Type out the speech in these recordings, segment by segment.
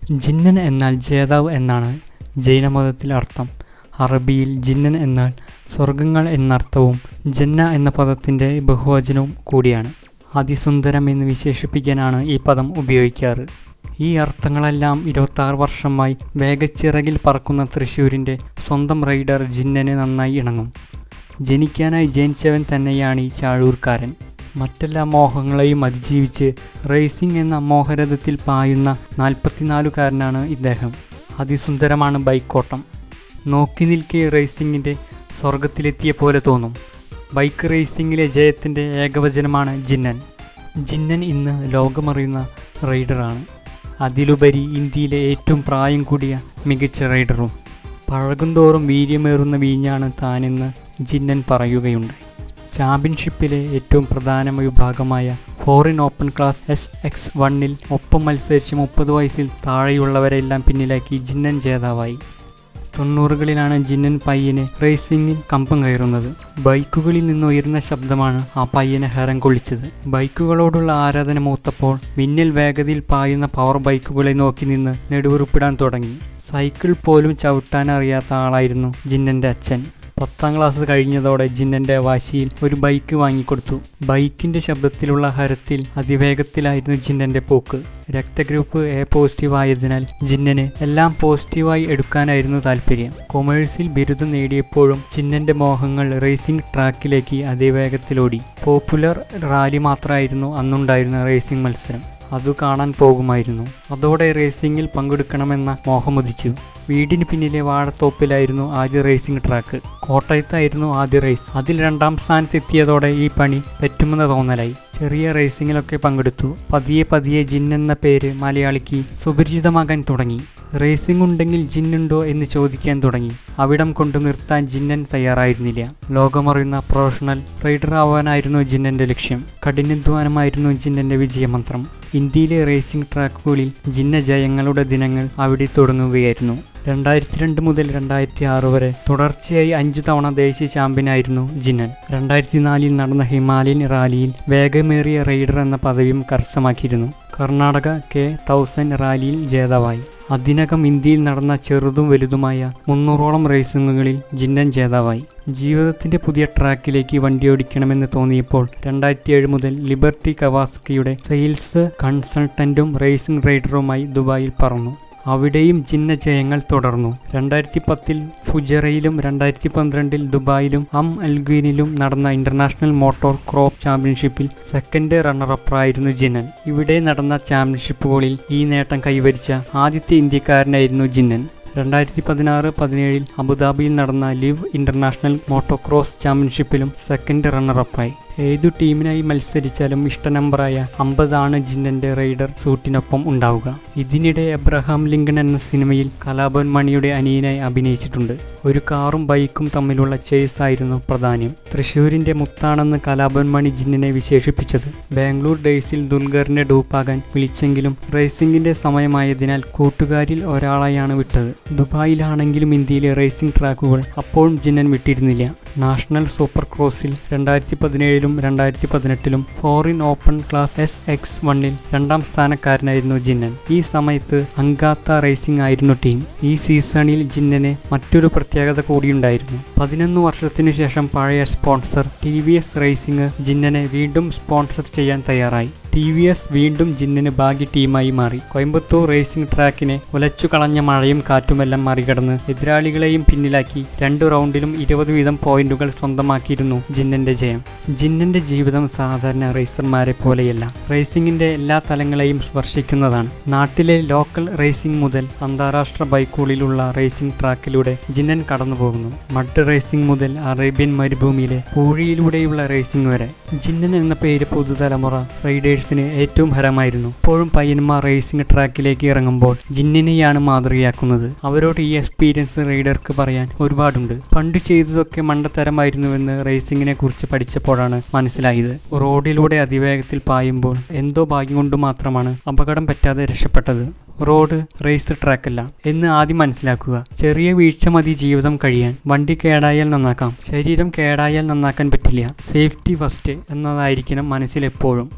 ജിന്നൻ എന്നാൽ ജേതാവ് എന്നാണ് ജൈനമതത്തിൽ അർത്ഥം അറബിയിൽ ജിന്നൻ എന്നാൽ സ്വർഗങ്ങൾ എന്നർത്ഥവും ജന്ന എന്ന പദത്തിൻ്റെ ബഹുവചനവും കൂടിയാണ് അതിസുന്ദരം എന്ന് വിശേഷിപ്പിക്കാനാണ് ഈ പദം ഉപയോഗിക്കാറ് ഈ അർത്ഥങ്ങളെല്ലാം ഇരുപത്താറ് വർഷമായി വേഗച്ചിറകിൽ പറക്കുന്ന തൃശ്ശൂരിൻ്റെ സ്വന്തം റൈഡർ ജിന്നന് നന്നായി ഇണങ്ങും ജനിക്കാനായി ജനിച്ചവൻ തന്നെയാണ് ഈ ചാഴൂർക്കാരൻ മറ്റെല്ലാ മോഹങ്ങളെയും അതിജീവിച്ച് റേസിംഗ് എന്ന മോഹരഥത്തിൽ പായുന്ന നാൽപ്പത്തിനാലുകാരനാണ് ഇദ്ദേഹം അതിസുന്ദരമാണ് ബൈക്കോട്ടം നോക്കി നിൽക്കെ റേസിംഗിൻ്റെ സ്വർഗത്തിലെത്തിയ പോലെ തോന്നും ബൈക്ക് റേസിംഗിലെ ജയത്തിൻ്റെ ഏകവചനമാണ് ജിന്നൻ ജിന്നൻ ഇന്ന് ലോകമറിയുന്ന റൈഡറാണ് അതിലുപരി ഇന്ത്യയിലെ ഏറ്റവും പ്രായം കൂടിയ മികച്ച റൈഡറും പഴകുന്തോറും വീര്യമേറുന്ന വീഞ്ഞാണ് താനെന്ന് ജിന്നൻ പറയുകയുണ്ടായി ചാമ്പ്യൻഷിപ്പിലെ ഏറ്റവും പ്രധാന വിഭാഗമായ foreign open class S X വണ്ണിൽ ഒപ്പം മത്സരിച്ച് മുപ്പത് വയസ്സിൽ താഴെയുള്ളവരെല്ലാം പിന്നിലാക്കി ജിന്നൻ ജേതാവായി തൊണ്ണൂറുകളിലാണ് ജിന്നൻ പയ്യന് റേസിംഗിൽ കമ്പം കയറുന്നത് ബൈക്കുകളിൽ നിന്ന് ഉയർന്ന ശബ്ദമാണ് ആ പയ്യനെ ഹരം കൊള്ളിച്ചത് ബൈക്കുകളോടുള്ള ആരാധന മൂത്തപ്പോൾ മിന്നൽ വേഗതയിൽ പായുന്ന പവർ ബൈക്കുകളെ നോക്കി നിന്ന് നെടുവുറുപ്പിടാൻ തുടങ്ങി സൈക്കിൾ പോലും ചവിട്ടാൻ അറിയാത്ത ആളായിരുന്നു ജിന്നൻ്റെ അച്ഛൻ പത്താം ക്ലാസ് കഴിഞ്ഞതോടെ ജിന്നൻ്റെ വാശിയിൽ ഒരു ബൈക്ക് വാങ്ങിക്കൊടുത്തു ബൈക്കിൻ്റെ ശബ്ദത്തിലുള്ള ഹരത്തിൽ അതിവേഗത്തിലായിരുന്നു ജിന്നൻ്റെ പോക്ക് രക്തഗ്രൂപ്പ് എ പോസിറ്റീവ് ആയതിനാൽ ജിന്നന് എല്ലാം പോസിറ്റീവായി എടുക്കാനായിരുന്നു താല്പര്യം കൊമേഴ്സിൽ ബിരുദം നേടിയപ്പോഴും ജിന്നൻ്റെ മോഹങ്ങൾ റേസിംഗ് ട്രാക്കിലേക്ക് അതിവേഗത്തിലോടി പോപ്പുലർ റാലി മാത്രമായിരുന്നു അന്നുണ്ടായിരുന്ന റേസിംഗ് മത്സരം അതു കാണാൻ പോകുമായിരുന്നു അതോടെ റേസിംഗിൽ പങ്കെടുക്കണമെന്ന മോഹമുദിച്ചു വീടിന് പിന്നിലെ വാഴത്തോപ്പിലായിരുന്നു ആദ്യ റേസിംഗ് ട്രാക്ക് കോട്ടയത്തായിരുന്നു ആദ്യ റേസ് അതിൽ രണ്ടാം സ്ഥാനത്തെത്തിയതോടെ ഈ പണി പറ്റുമെന്ന് തോന്നലായി ചെറിയ റേസിങ്ങിലൊക്കെ പങ്കെടുത്തു പതിയെ പതിയെ ജിൻ എന്ന പേര് മലയാളിക്ക് സുപരിചിതമാകാൻ തുടങ്ങി റേസിംഗ് ഉണ്ടെങ്കിൽ ജിന്നുണ്ടോ എന്ന് ചോദിക്കാൻ തുടങ്ങി അവിടം കൊണ്ട് നിർത്താൻ ജിന്നൻ തയ്യാറായിരുന്നില്ല ലോകമറിയുന്ന പ്രൊഫഷണൽ റൈഡർ ആവാനായിരുന്നു ജിന്നന്റെ ലക്ഷ്യം കഠിനാധ്വാനമായിരുന്നു ജിന്നന്റെ വിജയമന്ത്രം ഇന്ത്യയിലെ റേസിംഗ് ട്രാക്കുകളിൽ ജിന്ന ജയങ്ങളുടെ ദിനങ്ങൾ അവിടെ തുടങ്ങുകയായിരുന്നു രണ്ടായിരത്തി രണ്ട് മുതൽ രണ്ടായിരത്തി ആറ് വരെ തുടർച്ചയായി അഞ്ചു തവണ ദേശീയ ചാമ്പ്യനായിരുന്നു ജിന്നൻ രണ്ടായിരത്തി നാലിൽ നടന്ന ഹിമാലയൻ റാലിയിൽ വേഗമേറിയ റൈഡർ എന്ന പദവിയും കരസ്ഥമാക്കിയിരുന്നു കർണാടക കെ തൗസൻഡ് റാലിയിൽ ജേതാവായി അതിനകം ഇന്ത്യയിൽ നടന്ന ചെറുതും വലുതുമായ മുന്നൂറോളം റേസിംഗുകളിൽ ജിന്നൻ ജേതാവായി ജീവിതത്തിന്റെ പുതിയ ട്രാക്കിലേക്ക് വണ്ടിയോടിക്കണമെന്ന് തോന്നിയപ്പോൾ രണ്ടായിരത്തി ഏഴ് മുതൽ ലിബർട്ടി കവാസ്കിയുടെ സെയിൽസ് കൺസൾട്ടന്റും റേസിംഗ് റൈഡറുമായി ദുബായിൽ പറന്നു അവിടെയും ജിന്ന ജയങ്ങൾ തുടർന്നു രണ്ടായിരത്തി പത്തിൽ ഫുജറയിലും രണ്ടായിരത്തി പന്ത്രണ്ടിൽ ദുബായിലും അം അൽഗ്വീനിലും നടന്ന ഇന്റർനാഷണൽ മോട്ടോർ ക്രോപ്പ് ചാമ്പ്യൻഷിപ്പിൽ സെക്കൻഡ് റണ്ണറപ്പറായിരുന്നു ജിന്നൻ ഇവിടെ നടന്ന ചാമ്പ്യൻഷിപ്പുകളിൽ ഈ നേട്ടം കൈവരിച്ച ആദ്യത്തെ ഇന്ത്യക്കാരനായിരുന്നു ജിന്നൻ രണ്ടായിരത്തി പതിനാറ് പതിനേഴിൽ അബുദാബിയിൽ നടന്ന ലിവ് ഇന്റർനാഷണൽ മോട്ടോക്രോസ് ചാമ്പ്യൻഷിപ്പിലും സെക്കൻഡ് റണ്ണറപ്പായി ഏതു ടീമിനായി മത്സരിച്ചാലും ഇഷ്ട നമ്പറായ അമ്പതാണ് ജിന്നന്റെ റൈഡർ സൂട്ടിനൊപ്പം ഉണ്ടാവുക ഇതിനിടെ എബ്രഹാം ലിങ്കൺ എന്ന സിനിമയിൽ കലാഭവൻ മണിയുടെ അനിയനായി അഭിനയിച്ചിട്ടുണ്ട് ഒരു കാറും ബൈക്കും തമ്മിലുള്ള ചേസ് ആയിരുന്നു പ്രധാനം തൃശ്ശൂരിന്റെ മുത്താണെന്ന് കലാഭവൻ മണി ജിന്നിനെ വിശേഷിപ്പിച്ചത് ബാംഗ്ലൂർ ഡേയ്സിൽ ദുൽഖറിനെ ഡൂപ്പാകാൻ വിളിച്ചെങ്കിലും റേസിംഗിന്റെ സമയമായതിനാൽ കൂട്ടുകാരിൽ ഒരാളായാണ് വിട്ടത് ദുബായിലാണെങ്കിലും ഇന്ത്യയിലെ റേസിംഗ് ട്രാക്കുകൾ അപ്പോഴും ജിന്നൻ വിട്ടിരുന്നില്ല നാഷണൽ സൂപ്പർ ക്രോസിൽ രണ്ടായിരത്തി പതിനേഴിലും രണ്ടായിരത്തി പതിനെട്ടിലും foreign open class S X വണ്ണിൽ രണ്ടാം സ്ഥാനക്കാരനായിരുന്നു ജിന്നൻ ഈ സമയത്ത് അങ്കാത്ത റേസിംഗ് ആയിരുന്നു ടീം ഈ സീസണിൽ ജിന്നന് മറ്റൊരു പ്രത്യേകത കൂടിയുണ്ടായിരുന്നു പതിനൊന്ന് വർഷത്തിനു ശേഷം പഴയ sponsor T V S racing ജിന്നനെ വീണ്ടും സ്പോൺസർ ചെയ്യാൻ തയ്യാറായി ടി വി എസ് വീണ്ടും ജിന്നിന് ഭാഗ്യ ടീമായി മാറി കോയമ്പത്തൂർ റേസിംഗ് ട്രാക്കിനെ ഉലച്ചു കളഞ്ഞ മഴയും കാറ്റുമെല്ലാം മറികടന്ന് എതിരാളികളെയും പിന്നിലാക്കി രണ്ടു റൗണ്ടിലും ഇരുപത് വീതം പോയിന്റുകൾ സ്വന്തമാക്കിയിരുന്നു ജിന്നന്റെ ജയം ജിന്നന്റെ ജീവിതം സാധാരണ റേസർമാരെ പോലെയല്ല റേസിംഗിന്റെ എല്ലാ തലങ്ങളെയും സ്പർശിക്കുന്നതാണ് നാട്ടിലെ ലോക്കൽ റേസിംഗ് മുതൽ അന്താരാഷ്ട്ര ബൈക്കുകളിലുള്ള റേസിംഗ് ട്രാക്കിലൂടെ ജിന്നൻ കടന്നുപോകുന്നു മഡ് റേസിംഗ് മുതൽ അറേബ്യൻ മരുഭൂമിയിലെ പൂഴിയിലൂടെയുള്ള റേസിംഗ് വരെ ജിന്നൻ എന്ന പേര് പുതുതലമുറ റൈഡേഴ്സിന് ഏറ്റവും ഹരമായിരുന്നു ഇപ്പോഴും പയ്യന്മാർ റേസിംഗ് ട്രാക്കിലേക്ക് ഇറങ്ങുമ്പോൾ ജിന്നിനെയാണ് മാതൃകയാക്കുന്നത് അവരോട് ഈ എക്സ്പീരിയൻസ് റൈഡർക്ക് പറയാൻ ഒരുപാടുണ്ട് പണ്ട് ചെയ്തതൊക്കെ മണ്ടത്തരമായിരുന്നുവെന്ന് റേസിംഗിനെ കുറിച്ച് പഠിച്ചപ്പോഴാണ് മനസ്സിലായത് റോഡിലൂടെ അതിവേഗത്തിൽ പായുമ്പോൾ എന്തോ ഭാഗ്യം കൊണ്ട് മാത്രമാണ് അപകടം പറ്റാതെ രക്ഷപ്പെട്ടത് റോഡ് റേസ് ട്രാക്കല്ല എന്ന് ആദ്യം മനസ്സിലാക്കുക ചെറിയ വീഴ്ച മതി ജീവിതം കഴിയാൻ വണ്ടി കേടായാൽ നന്നാക്കാം ശരീരം കേടായാൽ നന്നാക്കാൻ പറ്റില്ല സേഫ്റ്റി ഫസ്റ്റ് എന്നതായിരിക്കണം മനസ്സിലെപ്പോഴും ഈ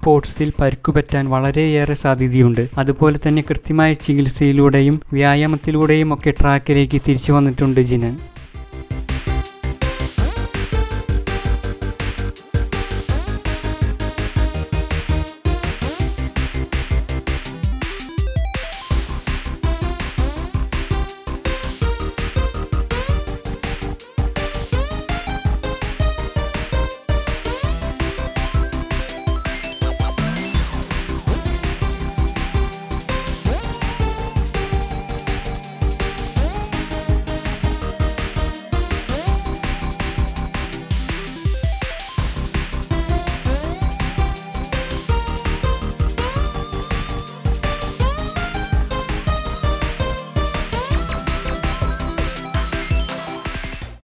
സ്പോർട്സിൽ പരിക്കുപറ്റാൻ വളരെയേറെ സാധ്യതയുണ്ട് അതുപോലെ തന്നെ കൃത്യമായ ചികിത്സയിലൂടെയും വ്യായാമത്തിലൂടെയും ഒക്കെ ട്രാക്കിലേക്ക് തിരിച്ചു വന്നിട്ടുണ്ട് ജിനൻ